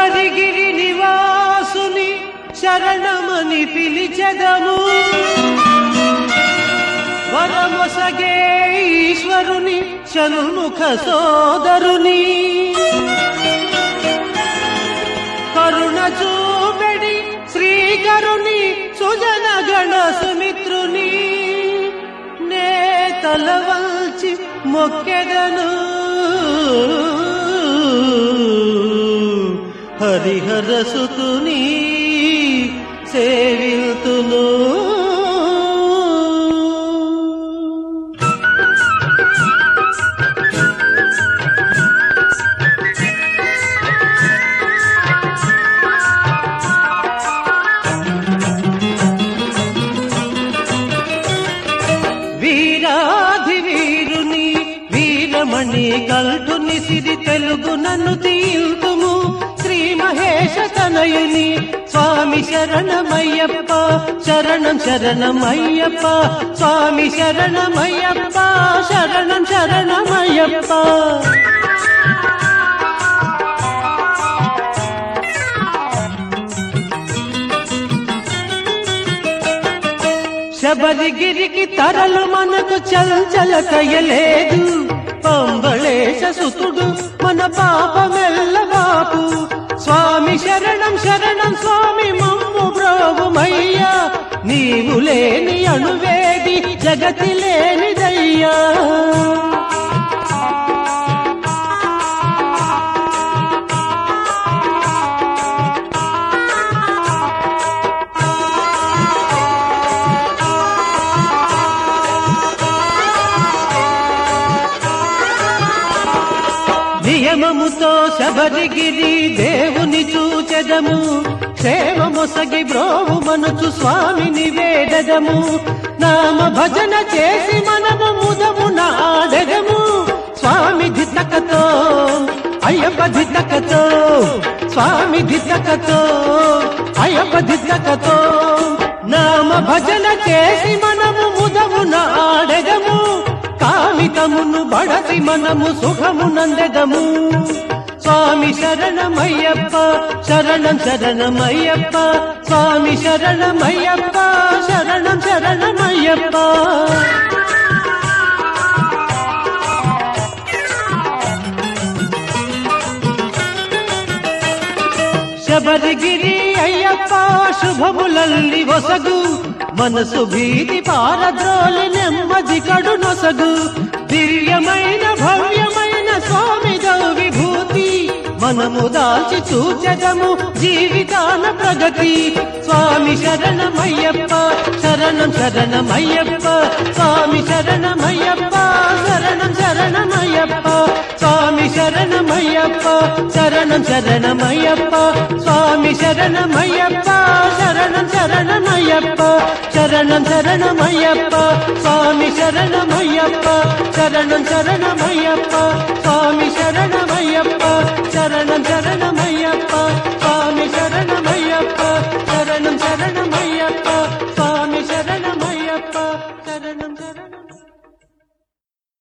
శబరిగిరి నివాసుని శరణమని పిలిచెదము వరమొసగే ఈశ్వరుని షణ్ముఖ సోదరుని కరుణ చూపెడి శ్రీకరుని సుజన గణ సుమిత్రుని నే తలవంచి మొక్కెదను హరిహర సుతుని సేవితును వీరాధి వీరుని వీరమణి కల్టుని సిరి తెలుగు నన్ను తీల్తుము శ్రీ మహేశ తనయుని స్వామి శరణమయ్యప్ప శరణం శరణమయ్యప్ప స్వామి శరణమయ్యప్ప శరణం శరణమయ్యప్ప శబరిగిరికి తరలు మనకు చల్చల కయ్యలేదు పంబళేశ సుతుడు మన పాపమెల్ల బాపు స్వామి శరణం శరణం స్వామి మమ్ము బ్రోవుమయ్యా నీవు లేని అణువేది జగతి లేనిదయ్యా నియమముతో శబరిగిరి దేవుని చూచెదము క్షేమమొసగి బ్రోవు మనుచు స్వామిని వేడదము నామ భజన చేసి మనము ముదము నాడెదము స్వామి ధితకతో అయ్యప్ప ధితకతో స్వామి ధితకతో అయ్యప్ప ధితకతో నామ భజన చేసి మనము ముదము నాడెదము కామితమును బడసి మనము సుఖము నందెదము స్వామి శరణమయ్యప్ప శరణం శరణమయ్యప్ప స్వామి శరణమయ్యప్ప శరణం శరణమయ్యప్ప శబరిగిరి అయ్యప్ప శుభములల్లి ఒసగు మనసు భీతి పారద్రోలి నెమ్మది కడు నొసగు దివ్యమైన భవ్యమైన స్వామి విభూతి మనము దాల్చి చూచదము జీవితాన ప్రగతి స్వామి శరణమయ్యప్ప శరణం శరణమయ్యప్ప స్వామి శరణమయ్యప్ప శరణం శరణమయ్యప్ప స్వామి శరణమయ్యప్ప శరణం శరణమయ్యప్ప స్వామి శరణమయ్యప్ప శరణం శరణమయ్యప్ప శరణం శరణమయ్యప్ప స్వామి శరణమయ్యప్ప శరణం శరణమయ్యప్ప స్వామి శరణమయ్యప్ప